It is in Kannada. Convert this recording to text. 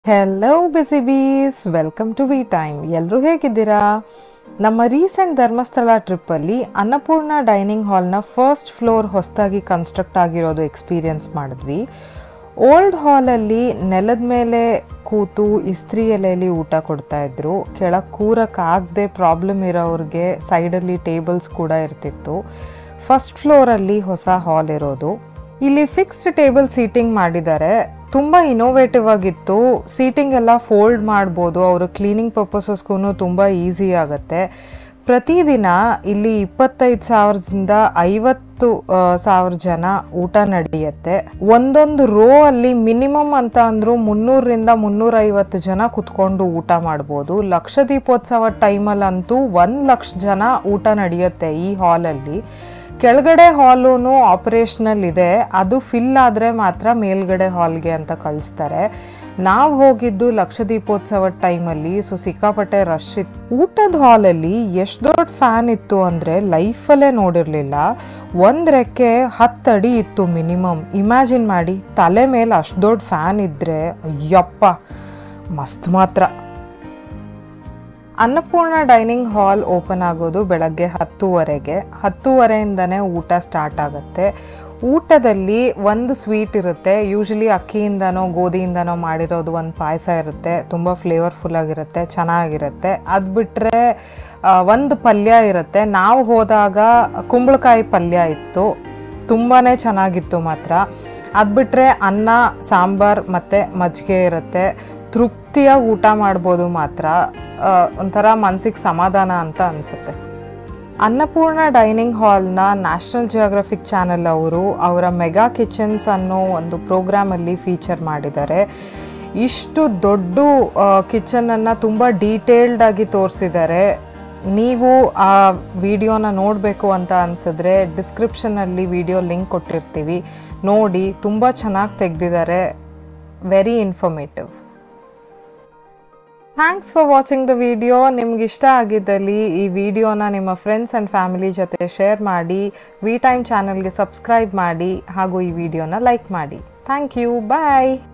hello busy bees welcome to V time ಎಲ್ಲರೂ ಹೇಗಿದ್ದೀರಾ ನಮ್ಮ ರೀಸೆಂಟ್ ಧರ್ಮಸ್ಥಳ ಟ್ರಿಪ್ಪಲ್ಲಿ ಅನ್ನಪೂರ್ಣ ಡೈನಿಂಗ್ ಹಾಲ್ನ ಫಸ್ಟ್ ಫ್ಲೋರ್ ಹೊಸದಾಗಿ ಕನ್ಸ್ಟ್ರಕ್ಟ್ ಆಗಿರೋದು ಎಕ್ಸ್ಪೀರಿಯನ್ಸ್ ಮಾಡಿದ್ವಿ ಓಲ್ಡ್ ಹಾಲಲ್ಲಿ ನೆಲದ ಮೇಲೆ ಕೂತು ಇಸ್ತ್ರಿ ಎಲೆಯಲ್ಲಿ ಊಟ ಕೊಡ್ತಾ ಇದ್ರು ಕೆಳಗೆ ಕೂರಕ್ಕಾಗದೆ ಪ್ರಾಬ್ಲಮ್ ಇರೋರಿಗೆ ಸೈಡಲ್ಲಿ ಟೇಬಲ್ಸ್ ಕೂಡ ಇರ್ತಿತ್ತು ಫಸ್ಟ್ ಫ್ಲೋರಲ್ಲಿ ಹೊಸ ಹಾಲ್ ಇರೋದು ಇಲ್ಲಿ ಫಿಕ್ಸ್ಡ್ ಟೇಬಲ್ ಸೀಟಿಂಗ್ ಮಾಡಿದ್ದಾರೆ ತುಂಬ ಇನೋವೇಟಿವ್ ಆಗಿತ್ತು ಸೀಟಿಂಗ್ ಎಲ್ಲ ಫೋಲ್ಡ್ ಮಾಡ್ಬೋದು ಅವರು ಕ್ಲೀನಿಂಗ್ ಪರ್ಪಸಸ್ಗೂ ತುಂಬ ಈಸಿ ಆಗುತ್ತೆ ಪ್ರತಿದಿನ ಇಲ್ಲಿ ಇಪ್ಪತ್ತೈದು ಸಾವಿರದಿಂದ ಐವತ್ತು ಸಾವಿರ ಜನ ಊಟ ನಡೆಯುತ್ತೆ ಒಂದೊಂದು ರೋ ಅಲ್ಲಿ ಮಿನಿಮಮ್ ಅಂತ ಅಂದ್ರು ಮುನ್ನೂರರಿಂದ ಮುನ್ನೂರೈವತ್ತು ಜನ ಕುತ್ಕೊಂಡು ಊಟ ಮಾಡ್ಬೋದು ಲಕ್ಷ ದೀಪೋತ್ಸವ ಟೈಮಲ್ಲಂತೂ ಒಂದು ಲಕ್ಷ ಜನ ಊಟ ನಡೆಯುತ್ತೆ ಈ ಹಾಲಲ್ಲಿ ಕೆಳಗಡೆ ಹಾಲೂ ಆಪರೇಷನಲ್ ಇದೆ ಅದು ಫಿಲ್ ಆದರೆ ಮಾತ್ರ ಮೇಲ್ಗಡೆ ಹಾಲ್ಗೆ ಅಂತ ಕಳಿಸ್ತಾರೆ ನಾವು ಹೋಗಿದ್ದು ಲಕ್ಷ ದೀಪೋತ್ಸವದ ಟೈಮಲ್ಲಿ ಸೊ ಸಿಕ್ಕಾಪಟ್ಟೆ ರಶ್ ಇತ್ತು ಊಟದ ಹಾಲಲ್ಲಿ ಎಷ್ಟು ದೊಡ್ಡ ಫ್ಯಾನ್ ಇತ್ತು ಅಂದರೆ ಲೈಫಲ್ಲೇ ನೋಡಿರಲಿಲ್ಲ ಒಂದು ರೆಕ್ಕೆ ಹತ್ತು ಅಡಿ ಇತ್ತು ಮಿನಿಮಮ್ ಇಮ್ಯಾಜಿನ್ ಮಾಡಿ ತಲೆ ಮೇಲೆ ಅಷ್ಟು ದೊಡ್ಡ ಫ್ಯಾನ್ ಇದ್ದರೆ ಅಯ್ಯಪ್ಪ ಮಸ್ತ್ ಮಾತ್ರ ಅನ್ನಪೂರ್ಣ ಡೈನಿಂಗ್ ಹಾಲ್ ಓಪನ್ ಆಗೋದು ಬೆಳಗ್ಗೆ ಹತ್ತುವರೆಗೆ ಹತ್ತುವರೆಯಿಂದನೇ ಊಟ ಸ್ಟಾರ್ಟ್ ಆಗುತ್ತೆ ಊಟದಲ್ಲಿ ಒಂದು ಸ್ವೀಟ್ ಇರುತ್ತೆ ಯೂಶಲಿ ಅಕ್ಕಿಯಿಂದನೋ ಗೋಧಿಯಿಂದನೋ ಮಾಡಿರೋದು ಒಂದು ಪಾಯಸ ಇರುತ್ತೆ ತುಂಬ ಫ್ಲೇವರ್ಫುಲ್ ಆಗಿರುತ್ತೆ ಚೆನ್ನಾಗಿರುತ್ತೆ ಅದು ಬಿಟ್ಟರೆ ಒಂದು ಪಲ್ಯ ಇರುತ್ತೆ ನಾವು ಹೋದಾಗ ಕುಂಬಳಕಾಯಿ ಪಲ್ಯ ಇತ್ತು ತುಂಬಾ ಚೆನ್ನಾಗಿತ್ತು ಮಾತ್ರ ಅದು ಬಿಟ್ಟರೆ ಅನ್ನ ಸಾಂಬಾರ್ ಮತ್ತು ಮಜ್ಜಿಗೆ ಇರುತ್ತೆ ತೃಪ್ತಿಯಾಗಿ ಊಟ ಮಾಡ್ಬೋದು ಮಾತ್ರ ಒಂಥರ ಮನ್ಸಿಗೆ ಸಮಾಧಾನ ಅಂತ ಅನಿಸುತ್ತೆ ಅನ್ನಪೂರ್ಣ ಡೈನಿಂಗ್ ಹಾಲ್ನ ನ್ಯಾಷನಲ್ ಜಿಯೋಗ್ರಫಿಕ್ ಚಾನೆಲ್ ಅವರು ಅವರ ಮೆಗಾ ಕಿಚನ್ಸ್ ಅನ್ನೋ ಒಂದು ಪ್ರೋಗ್ರಾಮಲ್ಲಿ ಫೀಚರ್ ಮಾಡಿದ್ದಾರೆ ಇಷ್ಟು ದೊಡ್ಡ ಕಿಚನನ್ನು ತುಂಬ ಡೀಟೇಲ್ಡ್ ಆಗಿ ತೋರಿಸಿದ್ದಾರೆ ನೀವು ಆ ವಿಡಿಯೋನ ನೋಡಬೇಕು ಅಂತ ಅನಿಸಿದ್ರೆ ಡಿಸ್ಕ್ರಿಪ್ಷನಲ್ಲಿ ವಿಡಿಯೋ ಲಿಂಕ್ ಕೊಟ್ಟಿರ್ತೀವಿ ನೋಡಿ ತುಂಬ ಚೆನ್ನಾಗಿ ತೆಗೆದಿದ್ದಾರೆ very informative thanks for watching the video ನಿಮ್ಗೆ ಇಷ್ಟ ಆಗಿದ್ದಲ್ಲಿ ಈ ವಿಡಿಯೋನ ನಿಮ್ಮ ಫ್ರೆಂಡ್ಸ್ ಆ್ಯಂಡ್ ಫ್ಯಾಮಿಲಿ ಜೊತೆ ಶೇರ್ ಮಾಡಿ ವಿ ಟೈಮ್ ಚಾನಲ್ಗೆ ಸಬ್ಸ್ಕ್ರೈಬ್ ಮಾಡಿ ಹಾಗೂ ಈ ವಿಡಿಯೋನ ಲೈಕ್ ಮಾಡಿ ಥ್ಯಾಂಕ್ ಯು ಬಾಯ್